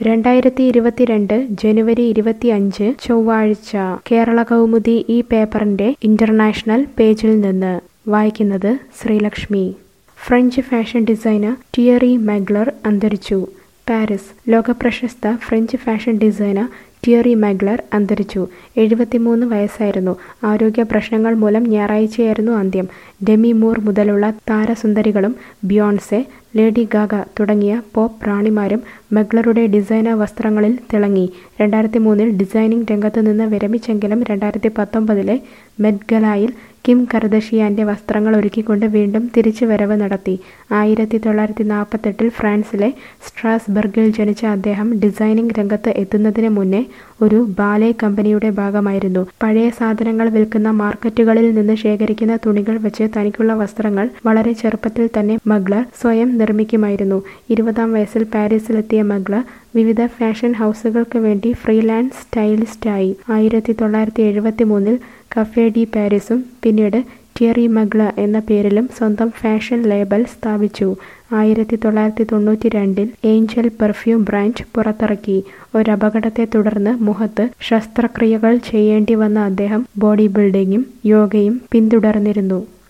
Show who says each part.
Speaker 1: രണ്ടായിരത്തി ഇരുപത്തിരണ്ട് ജനുവരി ഇരുപത്തിയഞ്ച് ചൊവ്വാഴ്ച കേരള കൗമുദി ഈ പേപ്പറിന്റെ ഇന്റർനാഷണൽ പേജിൽ നിന്ന് വായിക്കുന്നത് Sreelakshmi French fashion designer Thierry Mugler അന്തരിച്ചു പാരീസ് ലോകപ്രശസ്ത French fashion designer Thierry Mugler അന്തരിച്ചു എഴുപത്തിമൂന്ന് വയസ്സായിരുന്നു ആരോഗ്യ പ്രശ്നങ്ങൾ മൂലം ഞായറാഴ്ചയായിരുന്നു അന്ത്യം ഡെമി മൂർ മുതലുള്ള താരസുന്ദരികളും ബിയോൺസെ ലേഡി ഗാഗ തുടങ്ങിയ പോപ്പ് റാണിമാരും മെഗ്ലറുടെ ഡിസൈനർ വസ്ത്രങ്ങളിൽ തിളങ്ങി രണ്ടായിരത്തി മൂന്നിൽ ഡിസൈനിങ് രംഗത്ത് നിന്ന് വിരമിച്ചെങ്കിലും രണ്ടായിരത്തി പത്തൊമ്പതിലെ മെഡ്ഗലായിൽ കിം കർദഷിയാന്റെ വസ്ത്രങ്ങൾ ഒരുക്കിക്കൊണ്ട് വീണ്ടും തിരിച്ചുവരവ് നടത്തി ആയിരത്തി തൊള്ളായിരത്തി നാൽപ്പത്തെട്ടിൽ ഫ്രാൻസിലെ സ്ട്രാസ്ബർഗിൽ ജനിച്ച അദ്ദേഹം ഡിസൈനിങ് രംഗത്ത് എത്തുന്നതിന് മുന്നേ ഒരു ബാലെ കമ്പനിയുടെ ഭാഗമായിരുന്നു പഴയ സാധനങ്ങൾ വിൽക്കുന്ന മാർക്കറ്റുകളിൽ നിന്ന് ശേഖരിക്കുന്ന തുണികൾ വെച്ച് തനിക്കുള്ള വസ്ത്രങ്ങൾ വളരെ ചെറുപ്പത്തിൽ തന്നെ മഗ്ലർ സ്വയം നിർമ്മിക്കുമായിരുന്നു ഇരുപതാം വയസ്സിൽ പാരീസിലെത്തിയ മഗ്ലർ വിവിധ ഫാഷൻ ഹൗസുകൾക്ക് വേണ്ടി ഫ്രീലാൻസ് സ്റ്റൈലിസ്റ്റായി ആയിരത്തി തൊള്ളായിരത്തി എഴുപത്തി മൂന്നിൽ കഫേ ഡി പാരീസും പിന്നീട് ടിയറി മഗ്ല എന്ന പേരിലും സ്വന്തം ഫാഷൻ ലേബൽ സ്ഥാപിച്ചു ആയിരത്തി തൊള്ളായിരത്തി തൊണ്ണൂറ്റി രണ്ടിൽ ഏഞ്ചൽ പെർഫ്യൂം ബ്രാൻഡ് പുറത്തിറക്കി ഒരപകടത്തെ തുടർന്ന് മുഖത്ത് ശസ്ത്രക്രിയകൾ ചെയ്യേണ്ടി വന്ന അദ്ദേഹം ബോഡി ബിൽഡിങ്ങും യോഗയും പിന്തുടർന്നിരുന്നു